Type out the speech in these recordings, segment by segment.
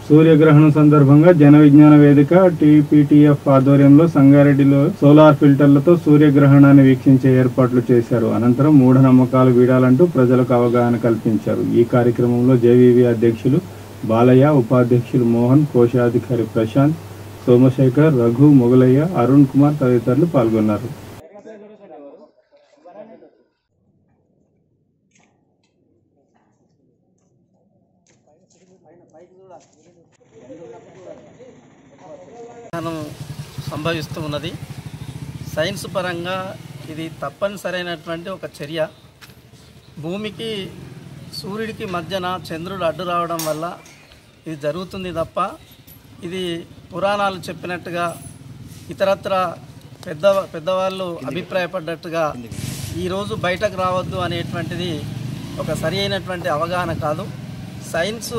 సూర్యగ్రహణం సందర్భంగా జన విజ్ఞాన వేదిక టీపీటీఎఫ్ ఆధ్వర్యంలో సంగారెడ్డిలో సోలార్ ఫిల్టర్లతో సూర్యగ్రహణాన్ని వీక్షించే ఏర్పాట్లు చేశారు అనంతరం మూఢనమ్మకాలు వీడాలంటూ ప్రజలకు అవగాహన కల్పించారు ఈ కార్యక్రమంలో జేవీవీ అధ్యక్షులు బాలయ్య ఉపాధ్యక్షులు మోహన్ కోశాధికారి ప్రశాంత్ సోమశేఖర్ రఘు మొగలయ్య అరుణ్ కుమార్ తదితరులు పాల్గొన్నారు గ్రహణం సంభవిస్తూ ఉన్నది సైన్స్ పరంగా ఇది తప్పనిసరైనటువంటి ఒక చర్య భూమికి సూర్యుడికి మధ్యన చంద్రుడు అడ్డు రావడం వల్ల ఇది జరుగుతుంది తప్ప ఇది పురాణాలు చెప్పినట్టుగా ఇతరత్ర పెద్ద పెద్దవాళ్ళు అభిప్రాయపడ్డట్టుగా ఈరోజు బయటకు రావద్దు అనేటువంటిది ఒక సరి అయినటువంటి అవగాహన కాదు సైన్సు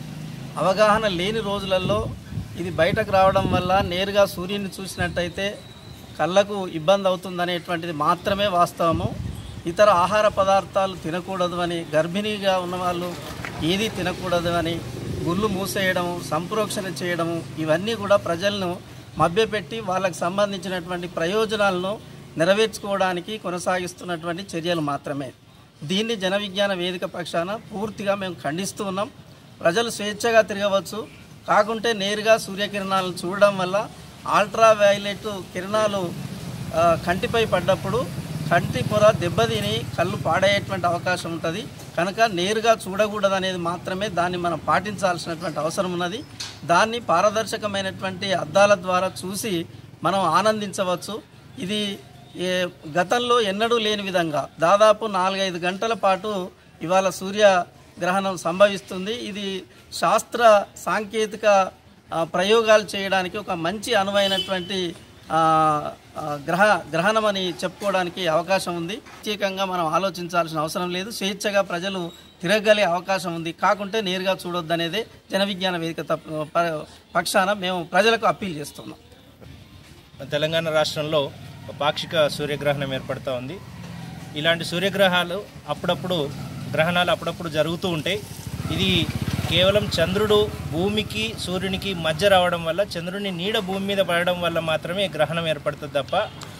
అవగాహన లేని రోజులలో ఇది బయటకు రావడం వల్ల నేరుగా సూర్యుని చూసినట్టయితే కళ్ళకు ఇబ్బంది అవుతుందనేటువంటిది మాత్రమే వాస్తవము ఇతర ఆహార పదార్థాలు తినకూడదు అని గర్భిణీగా ఉన్నవాళ్ళు ఏది తినకూడదు అని గుళ్ళు మూసేయడము సంప్రోక్షణ చేయడము ఇవన్నీ కూడా ప్రజలను మభ్యపెట్టి వాళ్ళకు సంబంధించినటువంటి ప్రయోజనాలను నెరవేర్చుకోవడానికి కొనసాగిస్తున్నటువంటి చర్యలు మాత్రమే దీన్ని జన విజ్ఞాన వేదిక పక్షాన పూర్తిగా మేము ఖండిస్తూ ఉన్నాం ప్రజలు స్వేచ్ఛగా తిరగవచ్చు కాకుంటే నేరుగా సూర్యకిరణాలను చూడడం వల్ల అల్ట్రా వైలెట్ కిరణాలు ఆ, కంటిపై పడ్డప్పుడు కంటి పొర దెబ్బతిని కళ్ళు పాడయ్యేటువంటి అవకాశం ఉంటుంది కనుక నేరుగా చూడకూడదు అనేది మాత్రమే దాన్ని మనం పాటించాల్సినటువంటి అవసరం ఉన్నది దాన్ని పారదర్శకమైనటువంటి అద్దాల ద్వారా చూసి మనం ఆనందించవచ్చు ఇది ఏ గతంలో ఎన్నడూ లేని విధంగా దాదాపు నాలుగైదు గంటల పాటు ఇవాళ సూర్య గ్రహణం సంభవిస్తుంది ఇది శాస్త్ర సాంకేతిక ఆ, ప్రయోగాలు చేయడానికి ఒక మంచి అనువైనటువంటి ఆ, ఆ, గ్రహ గ్రహణం అని చెప్పుకోవడానికి అవకాశం ఉంది ప్రత్యేకంగా మనం ఆలోచించాల్సిన అవసరం లేదు స్వేచ్ఛగా ప్రజలు తిరగగలే అవకాశం ఉంది కాకుంటే నేరుగా చూడొద్దనేదే జన విజ్ఞాన వేదిక తప్ప ప- పక్షాన మేము ప్రజలకు అప్పీల్ చేస్తున్నాం తెలంగాణ రాష్ట్రంలో ఒక పాక్షిక సూర్యగ్రహణం ఏర్పడుతూ ఉంది ఇలాంటి సూర్యగ్రహాలు అప్పుడప్పుడు గ్రహణాలు అప్పుడప్పుడు జరుగుతూ ఉంటాయి ఇది కేవలం చంద్రుడు భూమికి సూర్యునికి మధ్య రావడం వల్ల చంద్రుని నీడ భూమి మీద పడడం వల్ల మాత్రమే గ్రహణం ఏర్పడుతుంది తప్ప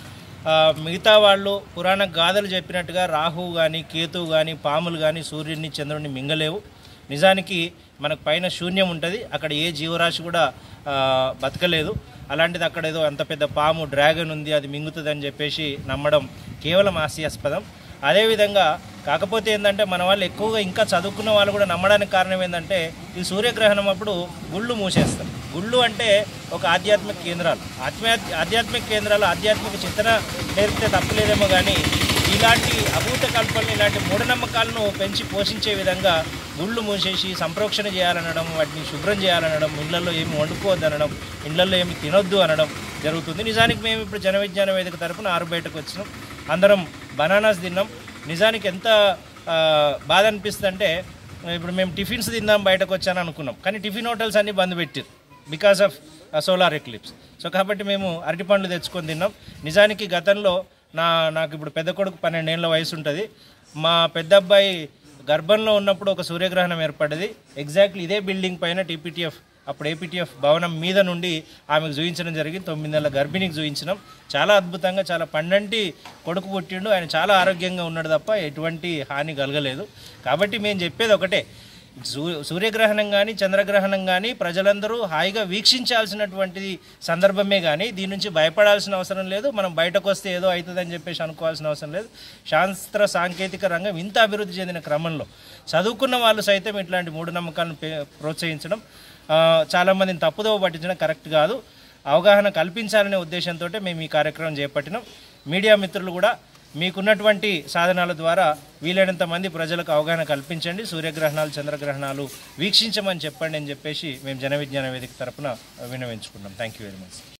ఆ, మిగతా వాళ్ళు పురాణ గాథలు చెప్పినట్టుగా రాహువు కానీ కేతువు కానీ పాములు కానీ సూర్యుడిని చంద్రుడిని మింగలేవు నిజానికి మనకు పైన శూన్యం ఉంటుంది అక్కడ ఏ జీవరాశి కూడా ఆ, బతకలేదు అలాంటిది అక్కడ ఏదో అంత పెద్ద పాము డ్రాగన్ ఉంది అది మింగుతుందని చెప్పేసి నమ్మడం కేవలం హాస్యాస్పదం అదేవిధంగా కాకపోతే ఏంటంటే మన వాళ్ళు ఎక్కువగా ఇంకా చదువుకున్న వాళ్ళు కూడా నమ్మడానికి కారణం ఏంటంటే ఈ సూర్యగ్రహణం అప్పుడు గుళ్ళు మూసేస్తారు గుళ్ళు అంటే ఒక ఆధ్యాత్మిక కేంద్రాలు ఆత్మ ఆధ్యాత్మిక కేంద్రాలు ఆధ్యాత్మిక చింతన నేర్పితే తప్పలేదేమో కానీ ఇలాంటి అభూత కల్పనలు ఇలాంటి మూఢనమ్మకాలను పెంచి పోషించే విధంగా గుళ్ళు మూసేసి సంప్రోక్షణ చేయాలనడం వాటిని శుభ్రం చేయాలనడం ఇళ్లలో ఏమి వండుకోవద్దనడం ఇళ్లలో ఏమి తినొద్దు అనడం జరుగుతుంది నిజానికి మేము ఇప్పుడు జన విజ్ఞాన వేదిక తరపున ఆరు బయటకు వచ్చినాం అందరం బనానాస్ తిన్నాం నిజానికి ఎంత ఆ, బాధ అనిపిస్తుంది అంటే ఇప్పుడు మేము టిఫిన్స్ తిందాం బయటకు వచ్చాను అనుకున్నాం కానీ టిఫిన్ హోటల్స్ అన్నీ బంద్ పెట్టారు because of solar eclipse so కాబట్టి మేము అరటి పండ్లు తెచ్చుకొని తిన్నాం నిజానికి గతంలో నా నాకు ఇప్పుడు పెద్ద కొడుకు పన్నెండేళ్ల వయసు ఉంటుంది మా పెద్ద అబ్బాయి గర్భంలో ఉన్నప్పుడు ఒక సూర్యగ్రహణం ఏర్పడ్డది ఎగ్జాక్ట్లీ ఇదే బిల్డింగ్ పైన టీపీటీఎఫ్ అప్పుడు ఏపీటీఎఫ్ భవనం మీద నుండి ఆమెకు చూపించడం జరిగింది తొమ్మిది నెలల గర్భిణికి చూపించినాం చాలా అద్భుతంగా చాలా పండంటి కొడుకు పుట్టిండు ఆయన చాలా ఆరోగ్యంగా ఉన్నాడు తప్ప ఎటువంటి హాని కలగలేదు కాబట్టి మేము చెప్పేది ఒకటే సూ సూర్యగ్రహణం కానీ చంద్రగ్రహణం కానీ ప్రజలందరూ హాయిగా వీక్షించాల్సినటువంటి సందర్భమే కానీ దీని నుంచి భయపడాల్సిన అవసరం లేదు మనం బయటకు వస్తే ఏదో అవుతుందని చెప్పేసి అనుకోవాల్సిన అవసరం లేదు శాస్త్ర సాంకేతిక రంగం ఇంత అభివృద్ధి చెందిన క్రమంలో చదువుకున్న వాళ్ళు సైతం ఇట్లాంటి మూఢనమ్మకాలను పే- ప్రోత్సహించడం ఆ, చాలామందిని తప్పుదోవ పట్టించడం కరెక్ట్ కాదు అవగాహన కల్పించాలనే ఉద్దేశంతో మేము ఈ కార్యక్రమం చేపట్టినాం మీడియా మిత్రులు కూడా మీకున్నటువంటి సాధనాల ద్వారా వీలైనంత మంది ప్రజలకు అవగాహన కల్పించండి సూర్యగ్రహణాలు చంద్రగ్రహణాలు వీక్షించమని చెప్పండి అని చెప్పేసి మేము జన విజ్ఞాన వేదిక తరపున విన్నవించుకున్నాం థ్యాంక్ యూ వెరీ మచ్